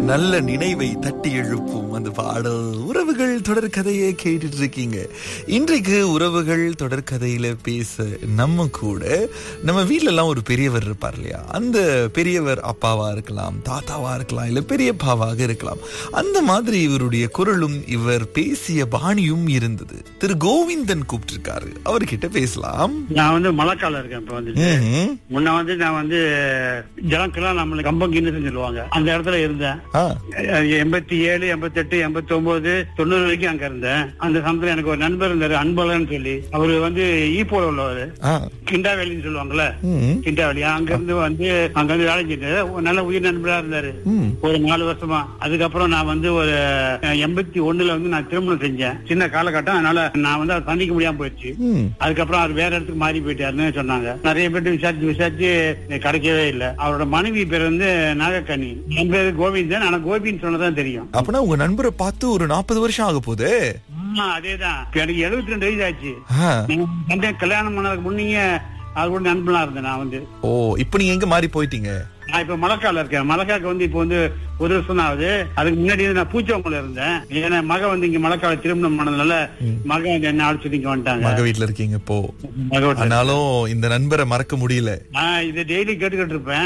நல்ல நினைவை தட்டி எழுப்பும் அந்த பாடல் உறவுகள் தொடர்கதையை கேட்டுட்டு இருக்கீங்க இன்றைக்கு உறவுகள் தொடர்கதையில பேச நம்ம கூட நம்ம வீட்ல எல்லாம் ஒரு பெரியவர் இருப்பார் இல்லையா அந்த பெரியவர் அப்பாவா இருக்கலாம் தாத்தாவா இருக்கலாம் இல்ல பெரியப்பாவாக இருக்கலாம் அந்த மாதிரி இவருடைய குரலும் இவர் பேசிய பாணியும் இருந்தது திரு கோவிந்தன் கூப்பிட்டிருக்காரு அவர்கிட்ட பேசலாம் நான் வந்து மழைக்காலம் இருக்கேன் இப்ப வந்து ம்ஹும். முன்ன வந்து நான் வந்து ஜலக்கெல்லாம் நம்மளுக்கு கம்பங்கின்னு சொல்லுவாங்க அந்த இடத்துல இருந்தேன் ஆ, எண்பத்தி ஏழு எண்பத்தி எட்டு எண்பத்தி ஒன்பது தொண்ணூறு வரைக்கும் அங்க இருந்தேன் அந்த சமயத்துல எனக்கு ஒரு நண்பர் இருந்தாரு அன்பழகன் சொல்லி அவரு வந்து ஈப்போல உள்ளவர் ஆ. கிண்டாவேலின்னு சொல்லுவாங்கல்ல ம், கிண்டாவேலி அங்க இருந்து வந்து அங்க வந்து வேலை செஞ்சாரு ஒரு நல்ல உயிர் நண்பரா இருந்தாரு ம். ஒரு நாலு வருஷமா அதுக்கப்புறம் நான் வந்து ஒரு எண்பத்தி ஒண்ணுல வந்து நான் திருமணம் செஞ்சேன் சின்ன காலகட்டம் அதனால நான் வந்து அதை சந்திக்க முடியாம போயிடுச்சு ம். அதுக்கப்புறம் அவர் வேற இடத்துக்கு மாறி போயிட்டாருன்னு சொன்னாங்க நிறைய பேர்ட்டு விசாரிச்சு விசாரிச்சு கிடைக்கவே இல்லை அவரோட மனைவி பேர் வந்து நாகக்கண்ணி என் பேரு கோவிந்தன் ஆனா கோபின்னு சொன்னதான் தெரியும் அப்பனா உங்க நண்பரை பார்த்து ஒரு நாற்பது வருஷம் ஆக போகுது ஆமா அதேதான் இப்ப எனக்கு எழுபத்தி ரெண்டு வயசு ஆச்சு ஆ. நீங்க வந்து கல்யாணம் பண்ணதுக்கு முன்னீங்க அவர் கூட நண்பனா இருந்தேன் நான் வந்து ஓ இப்ப நீங்க எங்க மாறி போயிட்டீங்க நான் இப்ப மலக்கால இருக்கேன் மலக்காக்கு வந்து இப்ப வந்து ஒரு வருஷம் தான் ஆகுது அதுக்கு முன்னாடி வந்து நான் பூச்சவங்கள இருந்தேன் ஏன்னா மக வந்து இங்க மலக்கால திருமணம் பண்ணதுனால மக வந்து என்ன அழைச்சிட்டு இங்க வந்துட்டாங்க மக வீட்ல இருக்கீங்க இப்போ மக வீட்டுல. ஆனாலும் இந்த நண்பரை மறக்க முடியல நான் இதை டெய்லி கேட்டுக்கிட்டு இருப்பேன்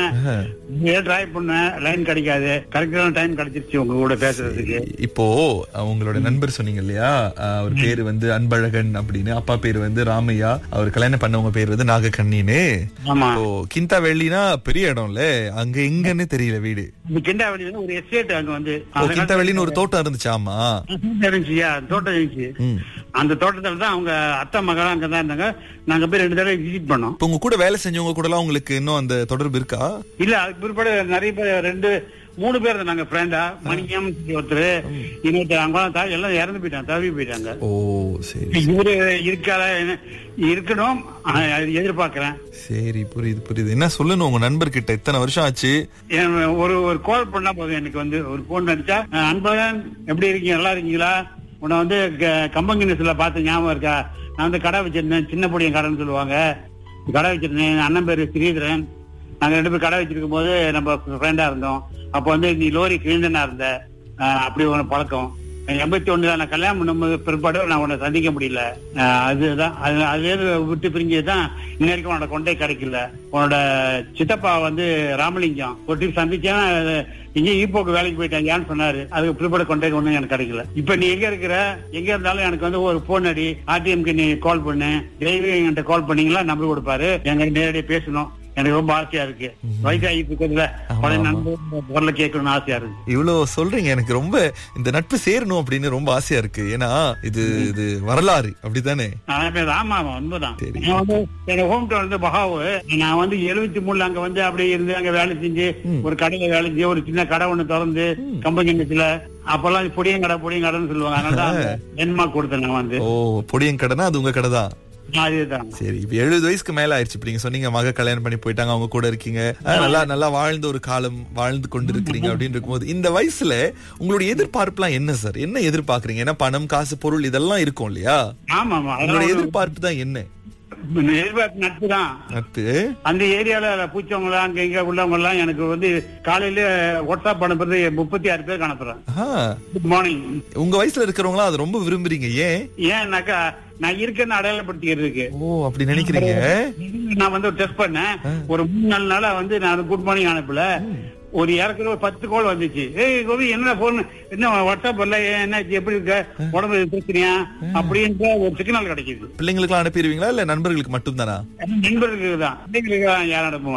ஆ. ட்ரை பண்ணேன் லைன் கிடைக்காது கரெக்டான டைம் கிடைச்சிருச்சு உங்க கூட பேசுறதுக்கு இப்போ உங்களோட நண்பர் சொன்னீங்க இல்லையா அஹ், அவர் பேரு வந்து அன்பழகன் அப்படின்னு அப்பா பேரு வந்து ராமையா அவர் கல்யாணம் பண்ணவங்க பேர் வந்து நாகக்கண்ணின்னு ஆமா இப்போ கிந்தா வெள்ளினா பெரிய இடம்ல அங்க எங்கன்னு தெரியல வீடு இந்த கிண்டாவளியில ஒரு எஸ்டேட் அங்க வந்து ஓ கிந்தா வெள்ளின்னு ஒரு தோட்டம் இருந்துச்சு ஆமா இருந்துச்சுயா தோட்டம் இருந்துச்சு ம். அந்த தோட்டத்துல தான் அவங்க அத்தை மகளும் அங்கதான் இருந்தாங்க நாங்க போய் ரெண்டு தடவை விசிட் பண்ணோம் இப்போ உங்க கூட வேலை செஞ்சவங்க கூட எல்லாம் உங்களுக்கு இன்னும் அந்த தொடர்பு இருக்கா இல்ல அதுக்கு பிற்பாடு நிறைய பேர் ரெண்டு மூணு பேர் இருந்தாங்க ஃப்ரெண்டா மணியம் ஒருத்தர் இன்னொருத்தர் அவங்க எல்லாம் இறந்து போயிட்டாங்க தவி போயிட்டாங்க ஓ சரி இவரு இருக்கால இருக்கணும் ஆனா, அது எதிர்பார்க்கிறேன் சரி புரியுது புரியுது என்ன சொல்லணும் உங்க நண்பர்கிட்ட இத்தனை வருஷம் ஆச்சு என் ஒரு ஒரு கால் பண்ணா போதும் எனக்கு வந்து ஒரு போன் அடிச்சா அஹ், அன்பழகன் எப்படி இருக்கீங்க நல்லா இருக்கீங்களா உன்னை வந்து க- கம்பங்கினஸ்ல பார்த்து ஞாபகம் இருக்கா நான் வந்து கடை வச்சிருந்தேன் சின்ன பொடியன் கடைன்னு சொல்லுவாங்க கடை வச்சிருந்தேன் என் அண்ணன் பேரு ஸ்ரீதரன் நாங்க ரெண்டு பேரும் கடை வச்சிருக்கும் போது நம்ம ஃப்ரெண்டா இருந்தோம் அப்போ வந்து நீ லோரி கிழிந்தனா இருந்த அஹ், அப்படி ஒரு பழக்கம் எண்பத்தி ஒண்ணுல நான் கல்யாணம் பண்ணும்போது பிற்பாடு நான் உன்னை சந்திக்க முடியல அஹ், அதுதான் அது அதே விட்டு பிரிஞ்சதுதான் இன்ன வரைக்கும் உன்னோட கொண்டே கிடைக்கல உன்னோட சித்தப்பா வந்து ராமலிங்கம் ஒரு டீம் சந்திச்சேன் அது இங்க ஈப்போக்கு வேலைக்கு போயிட்டேன் ஏன்னு சொன்னாரு அதுக்கு பிற்பாடு கொண்டே ஒண்ணும் எனக்கு கிடைக்கல இப்ப நீ எங்க இருக்கிற எங்க இருந்தாலும் எனக்கு வந்து ஒரு போன் அடி ஆர்டிஎம்க்கு நீ கால் பண்ணு டெய்லி என்கிட்ட கால் பண்ணீங்களா நம்பர் கொடுப்பாரு எங்க நேரடியாக பேசணும் எனக்கு ரொம்ப ஆசையா இருக்கு வயசாகிட்டு இருக்கிறதுல பழைய நண்பர் குரல கேட்கணும்னு ஆசையா இருக்கு இவ்வளவு சொல்றீங்க எனக்கு ரொம்ப இந்த நட்பு சேரணும் அப்படின்னு ரொம்ப ஆசையா இருக்கு ஏன்னா இது இது வரலாறு அப்படித்தானே நான் பேர் ஆமா ஆமா உண்மைதான் சரி. நான் வந்து எங்க ஹோம் டவுன் வந்து பகாவு நான் வந்து எழுபத்தி மூணுல அங்க வந்து அப்படியே இருந்து அங்க வேலை செஞ்சு ஒரு கடையில வேலை செஞ்சு ஒரு சின்ன கடை ஒண்ணு திறந்து கம்பங்கிணத்துல அப்பெல்லாம் பொடியன் கடை பொடியன் கடைன்னு சொல்லுவாங்க அதனால ஜென்மா கொடுத்தேன் நான் வந்து ஓ பொடியன் கடைனா அது உங்க கடை தான் அதுதான் சரி இப்ப எழுபது வயசுக்கு மேல ஆயிடுச்சு இப்ப நீங்க சொன்னீங்க மக கல்யாணம் பண்ணி போயிட்டாங்க அவங்க கூட இருக்கீங்க ஆஹ், நல்லா நல்லா வாழ்ந்த ஒரு காலம் வாழ்ந்து கொண்டு இருக்கிறீங்க அப்படின்னு இருக்கும்போது இந்த வயசுல உங்களுடைய எதிர்பார்ப்புலாம் என்ன சார் என்ன எதிர்பார்க்கறீங்க ஏன்னா பணம் காசு பொருள் இதெல்லாம் இருக்கும் இல்லையா ஆமா ஆமா உங்களுடைய அதனால எதிர்பார்ப்பு தான் என்ன எதிர்பார்ப்பு நட்பு தான் நட்பு அந்த ஏரியால பூச்சவங்க அங்க இங்க உள்ளவங்க எல்லாம் எனக்கு வந்து காலையில வாட்ஸ்அப் அனுப்புறது முப்பத்தி ஆறு பேருக்கு அனுப்புறேன் ஆஹ், குட் மார்னிங் உங்க வயசுல இருக்கிறவங்களா அது ரொம்ப விரும்புறீங்க ஏன் ஏன்னாக்கா நான் இருக்கேன்னு அடையாளப்படுத்திக்கிறதுக்கு ஓ அப்படி நினைக்கிறீங்க நான் வந்து டெஸ்ட் பண்ணேன் ஒரு மூணு நாலு நாளா வந்து நான் குட் மார்னிங் அனுப்பல ஒரு ஏற்கனவே ஒரு பத்து கோல் வந்துச்சு ஏய் கோபி என்ன போன் என்ன வாட்ஸ்அப் வரல ஏன் என்னாச்சு எப்படி இருக்க உடம்பு பிரச்சனையா அப்படின்ற ஒரு சிக்னல் கிடைக்குது பிள்ளைங்களுக்கு அனுப்பிடுவீங்களா இல்ல நண்பர்களுக்கு மட்டும் தானா நண்பர்களுக்கு தான் பிள்ளைங்களுக்கு தான் யாரும் அனுப்ப